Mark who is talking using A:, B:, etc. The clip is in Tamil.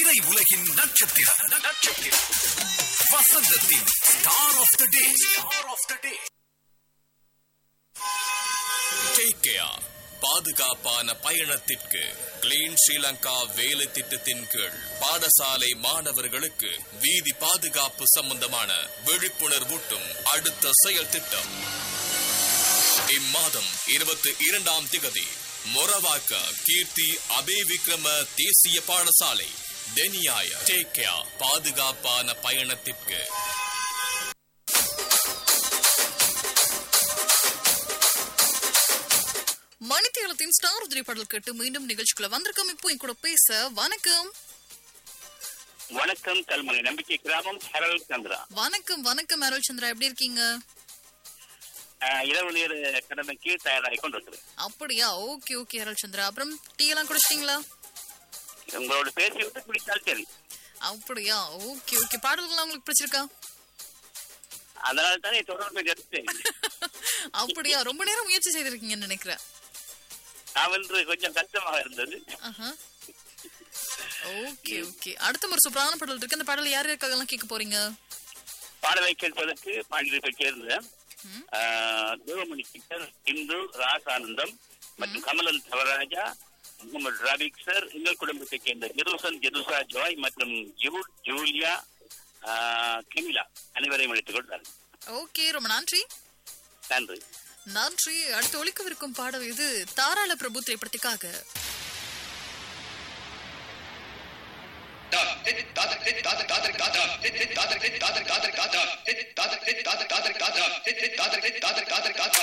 A: திரை உலகின் நட்சத்திரம் நட்சத்திரம் வசந்தத்தின் star of the day star of the day
B: take care பாதுகாப்பான பயணத்திற்கு கிளீன் ஸ்ரீலங்கா வேலை திட்டத்தின் கீழ் பாடசாலை மாணவர்களுக்கு வீதி பாதுகாப்பு சம்பந்தமான விழிப்புணர்வூட்டும் அடுத்த செயல் திட்டம் இம்மாதம் இருபத்தி இரண்டாம் திகதி மொரவாக்க கீர்த்தி அபே விக்ரம தேசிய பாடசாலை டெனியாய டேக் கேர் பாதுகாப்பான பயணத்திற்கு
C: மணித்தேலத்தின் ஸ்டார் உதிரி பாடல் கேட்டு மீண்டும் நிகழ்ச்சிக்குள்ள வந்திருக்கோம் இப்போ என் கூட பேச வணக்கம்
D: வணக்கம் கல்முனை நம்பிக்கை கிராமம் ஹெரல் சந்திரா
C: வணக்கம் வணக்கம் அருள் சந்திரா எப்படி இருக்கீங்க
D: ஆஹ் இரவு நேர கடமைக்கு தயாராகி கொண்டிருக்கிறேன்
C: அப்படியா ஓகே ஓகே அருள் சந்திரா அப்புறம் டீ எல்லாம் குடிச்சிட்டீங்களா
D: உங்களோட பேசி விட்டு குடித்தால் சரி
C: அப்படியா ஓகே ஓகே பாடல்கள்லாம் உங்களுக்கு பிடிச்சிருக்கா
D: அதனால தானே தொடர்பு எடுத்தேன்
C: அப்படியா ரொம்ப நேரம் முயற்சி செய்திருக்கீங்கன்னு நினைக்கிறேன்
D: நான் வந்து கொஞ்சம் கஷ்டமாக இருந்தது
C: ஓகே ஓகே அடுத்த ஒரு சூப்பரான பாடல் இருக்கு அந்த பாடல் யார் யாருக்காக எல்லாம் கேட்க போறீங்க
D: பாடலை கேட்பதற்கு பாண்டியத்தை சேர்ந்த
C: ம்.
D: ஆஹ், தேவமணி சிக்கர் இந்து ராசானந்தம் மற்றும் கமலன் தவராஜா முகமது ரபிக் சார் எங்கள் குடும்பத்தைச் சேர்ந்த ஜெருசன் ஜெருசா ஜாய் மற்றும் ஜூட் ஜூலியா ஆஹ், கெமிலா அனைவரையும் அழைத்துக் கொண்டார்கள்
C: ஓகே ரொம்ப நன்றி
D: நன்றி
C: நன்றி அடுத்து ஒழிக்கவிருக்கும் பாடல் இது தாராள பிரபு திரைப்படத்துக்காக
E: தாதர்